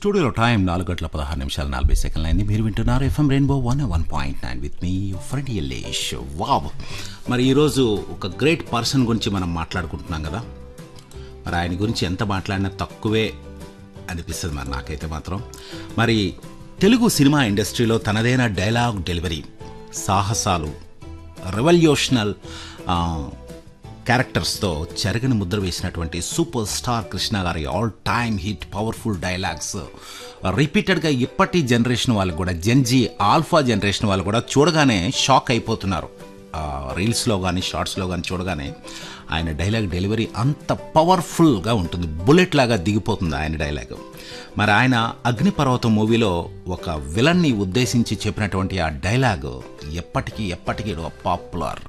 స్టూడియోలో టైం నాలుగు గంటల పదహారు నిమిషాలు నలభై సెకండ్లు అయింది మీరు వింటున్నారు FM rainbow one one point nine with మీ ఫ్రెండ్ ఎల్లేష్ వావ్ మరి ఈరోజు ఒక గ్రేట్ పర్సన్ గురించి మనం మాట్లాడుకుంటున్నాం కదా మరి ఆయన గురించి ఎంత మాట్లాడినా తక్కువే అనిపిస్తుంది మరి నాకైతే మాత్రం మరి తెలుగు సినిమా ఇండస్ట్రీలో తనదైన డైలాగ్ డెలివరీ సాహసాలు రెవల్యూషనల్ క్యారెక్టర్స్తో చెరగని ముద్ర వేసినటువంటి సూపర్ స్టార్ కృష్ణ గారి all time hit powerful dialogues రిపీటెడ్గా ఇప్పటి జనరేషన్ వాళ్ళు కూడా జెన్జీ ఆల్ఫా జనరేషన్ వాళ్ళు కూడా చూడగానే షాక్ అయిపోతున్నారు ఆ, రీల్స్లో కానీ షార్ట్స్లో కానీ చూడగానే ఆయన డైలాగ్ డెలివరీ అంత పవర్ఫుల్గా ఉంటుంది బుల్లెట్ లాగా దిగిపోతుంది ఆయన డైలాగ్ మరి ఆయన అగ్నిపర్వతం మూవీలో ఒక విలన్ని ఉద్దేశించి చెప్పినటువంటి ఆ డైలాగ్ ఎప్పటికీ ఎప్పటికీ పాపులర్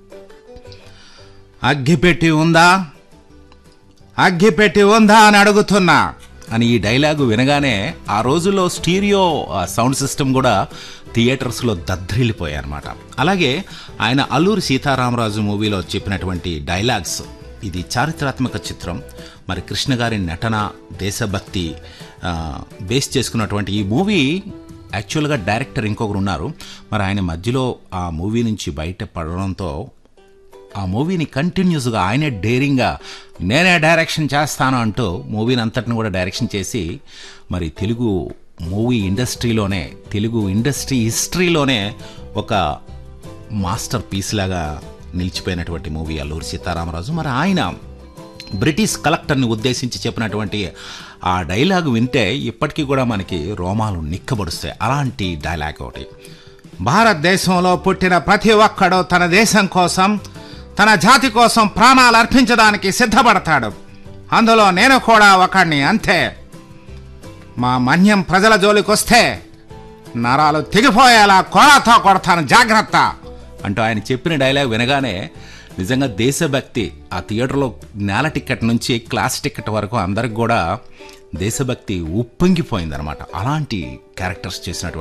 అగ్గిపెట్టి ఉందా అగ్గిపెట్టి ఉందా అని అడుగుతున్నా అని ఈ డైలాగు వినగానే ఆ రోజుల్లో స్టీరియో ఆ, సౌండ్ సిస్టమ్ కూడా థియేటర్స్లో దద్దరిల్లిపోయాయి అనమాట అలాగే ఆయన అల్లూరి సీతారామరాజు మూవీలో చెప్పినటువంటి డైలాగ్స్ ఇది చారిత్రాత్మక చిత్రం మరి కృష్ణ గారి నటన దేశభక్తి ఆ, బేస్ చేసుకున్నటువంటి ఈ మూవీ యాక్చువల్గా డైరెక్టర్ ఇంకొకరు ఉన్నారు మరి ఆయన మధ్యలో ఆ మూవీ నుంచి బయట పడడంతో ఆ మూవీని కంటిన్యూస్గా ఆయనే డేరింగ్గా నేనే డైరెక్షన్ చేస్తాను అంటూ మూవీని అంతటిని కూడా డైరెక్షన్ చేసి మరి తెలుగు మూవీ ఇండస్ట్రీలోనే తెలుగు ఇండస్ట్రీ హిస్టరీలోనే ఒక మాస్టర్ పీస్ లాగా నిలిచిపోయినటువంటి మూవీ అల్లూరి సీతారామరాజు మరి ఆయన బ్రిటిష్ కలెక్టర్ని ఉద్దేశించి చెప్పినటువంటి ఆ డైలాగ్ వింటే ఇప్పటికీ కూడా మనకి రోమాలు నిక్కబడుస్తాయి అలాంటి డైలాగ్ ఒకటి భారతదేశంలో పుట్టిన ప్రతి ఒక్కడు తన దేశం కోసం తన జాతి కోసం ప్రాణాలు అర్పించడానికి సిద్ధపడతాడు అందులో నేను కూడా ఒకడిని అంతే మా మన్యం ప్రజల జోలికొస్తే నరాలు తెగిపోయేలా కోలాతో కొడతాను జాగ్రత్త అంటూ ఆయన చెప్పిన డైలాగ్ వినగానే నిజంగా దేశభక్తి ఆ థియేటర్లో నేల టికెట్ నుంచి క్లాస్ టికెట్ వరకు అందరికి కూడా దేశభక్తి ఉప్పొంగిపోయిందనమాట అలాంటి క్యారెక్టర్స్ చేసినటువంటి